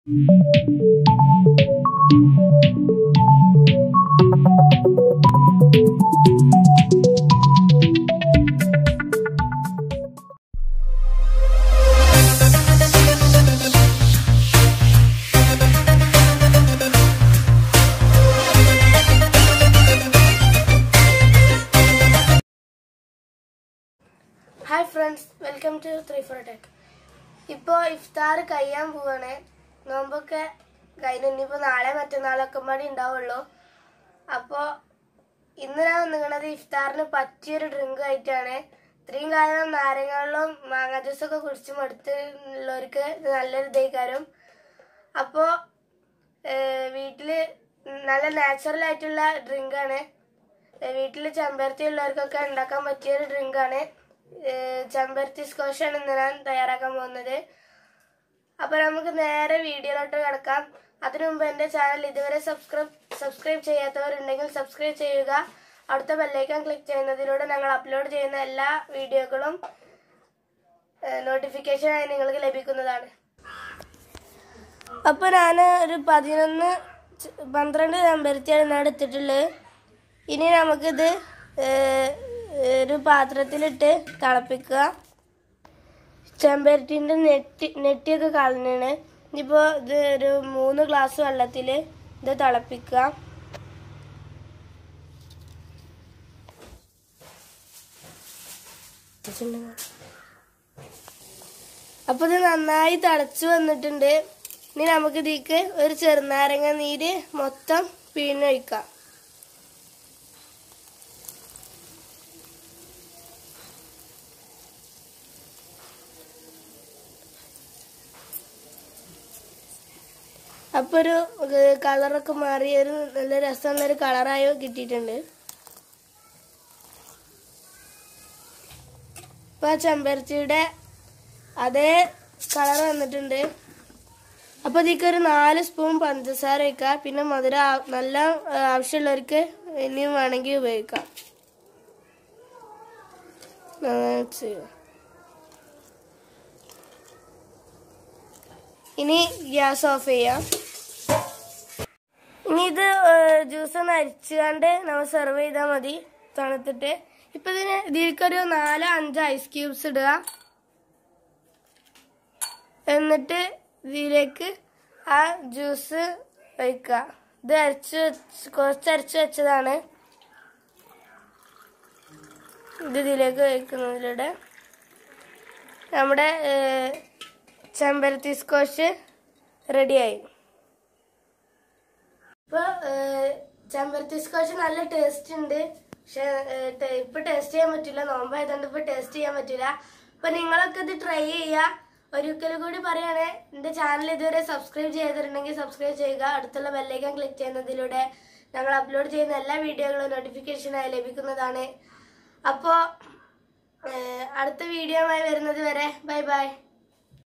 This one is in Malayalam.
Hi friends welcome to three four tech ഇപ്പോൾ ഇഫ്താർ കഴിയാൻ പോവാണ് നോമ്പൊക്കെ കഴിഞ്ഞു ഇനിയിപ്പോൾ നാളെ മറ്റന്നാളൊക്കെ മടി ഉണ്ടാവുള്ളൂ അപ്പോൾ ഇന്ന് ഞാൻ വന്നിരിക്കുന്നത് ഇഫ്താറിന് പറ്റിയൊരു ഡ്രിങ്ക് ആയിട്ടാണ് ഇത്രയും കാലം നാരങ്ങകളിലും മാങ്ങ ജ്യൂസൊക്കെ കുടിച്ച് മടുത്തുള്ളവർക്ക് ഇത് നല്ലൊരു ഇതേക്കാരം അപ്പോൾ വീട്ടിൽ നല്ല നാച്ചുറൽ ആയിട്ടുള്ള ഡ്രിങ്കാണ് വീട്ടിൽ ചെമ്പരത്തി ഉള്ളവർക്കൊക്കെ ഉണ്ടാക്കാൻ പറ്റിയൊരു ഡ്രിങ്കാണ് ചെമ്പരത്തി സ്കോഷാണ് ഇന്ന് ഞാൻ തയ്യാറാക്കാൻ പോകുന്നത് അപ്പൊ നമുക്ക് നേരെ വീഡിയോയിലോട്ട് കിടക്കാം അതിനു മുമ്പ് എന്റെ ചാനൽ ഇതുവരെ സബ്സ്ക്രൈബ് സബ്സ്ക്രൈബ് ചെയ്യാത്തവരുണ്ടെങ്കിൽ സബ്സ്ക്രൈബ് ചെയ്യുക അടുത്ത ബെല്ലൈക്കൺ ക്ലിക്ക് ചെയ്യുന്നതിലൂടെ ഞങ്ങൾ അപ്ലോഡ് ചെയ്യുന്ന എല്ലാ വീഡിയോകളും നോട്ടിഫിക്കേഷനായി നിങ്ങൾക്ക് ലഭിക്കുന്നതാണ് അപ്പൊ ഞാൻ ഒരു പതിനൊന്ന് ച- പന്ത്രണ്ട് ചെമ്പരത്തിയാണ് ഞാൻ എടുത്തിട്ടുള്ളത് ഇനി നമുക്കിത് ഏഹ്, ഒരു പാത്രത്തിലിട്ട് തിളപ്പിക്കുക ചെമ്പരത്തിൻ്റെ നെറ്റി നെറ്റിയൊക്കെ കളഞ്ഞാണ് ഇനിയിപ്പോൾ ഇത് ഒരു മൂന്ന് ഗ്ലാസ് വെള്ളത്തിൽ ഇത് തിളപ്പിക്കുക അപ്പോൾ ഇത് നന്നായി തിളച്ച് വന്നിട്ടുണ്ട് ഇനി നമുക്ക് ഇതിക്ക് ഒരു ചെറുനാരങ്ങ നീര് മൊത്തം പിഴിഞ്ഞൊഴിക്കാം അപ്പോൾ ഒരു ഏഹ്, കളറൊക്കെ മാറി ഒരു നല്ല രസമുള്ളൊരു കളറായോ കിട്ടിയിട്ടുണ്ട് ഇപ്പോൾ ചെമ്പരത്തിയുടെ അതേ കളർ വന്നിട്ടുണ്ട് അപ്പോൾ ഇതിലേക്ക് ഒരു നാല് സ്പൂൺ പഞ്ചസാര വയ്ക്കുക പിന്നെ മധുരം ആ- നല്ല ഏഹ്, ആവശ്യമുള്ളവർക്ക് ഇനിയും വേണമെങ്കിൽ ഉപയോഗിക്കാം നന്നായി mix ചെയ്യുക. ഇനി ഗ്യാസ് ഓഫ് ചെയ്യാം ഇനി ഇത് ജ്യൂസ് ഒന്ന് അരിച്ചുകൊണ്ട് നമ്മൾ സെർവ് ചെയ്താൽ മതി തണുത്തിട്ട് ഇപ്പൊ ഇതിന് ഇതിലേക്കൊരു നാലോ അഞ്ചോ ഐസ് ക്യൂബ്സ് ഇടുക എന്നിട്ട് ഇതിലേക്ക് ആ ജ്യൂസ് ഒഴിക്കുക ഇത് അരച്ച് വെച്ച് കുറച്ച് അരച്ച് വെച്ചതാണ് ഇത് ഇതിലേക്ക് ഒഴിക്കുന്നതിലൂടെ നമ്മുടെ ഏഹ്, ചെമ്പരത്തി സ്കോഷ് റെഡിയായി ഇപ്പൊ ഏഹ്, ചെമ്പരത്തി സ്കോച്ച് നല്ല ടേസ്റ്റ് ഉണ്ട് പക്ഷെ ഏഹ്, ടേ- ഇപ്പൊ ടേസ്റ്റ് ചെയ്യാൻ പറ്റില്ല നോമ്പായതുകൊണ്ട് ഇപ്പൊ ടേസ്റ്റ് ചെയ്യാൻ പറ്റില്ല അപ്പൊ നിങ്ങളൊക്കെ ഇത് ട്രൈ ചെയ്യുക ഒരിക്കൽ കൂടി പറയണേ എന്റെ ചാനൽ ഇതുവരെ സബ്സ്ക്രൈബ് ചെയ്തിട്ടുണ്ടെങ്കിൽ സബ്സ്ക്രൈബ് ചെയ്യുക അടുത്തുള്ള ബെല്ലൈക്കൺ ക്ലിക്ക് ചെയ്യുന്നതിലൂടെ ഞങ്ങൾ അപ്ലോഡ് ചെയ്യുന്ന എല്ലാ വീഡിയോകളും നോട്ടിഫിക്കേഷനായി ലഭിക്കുന്നതാണ് അപ്പോൾ അടുത്ത വീഡിയോയുമായി വരുന്നത് വരെ ബൈ ബൈ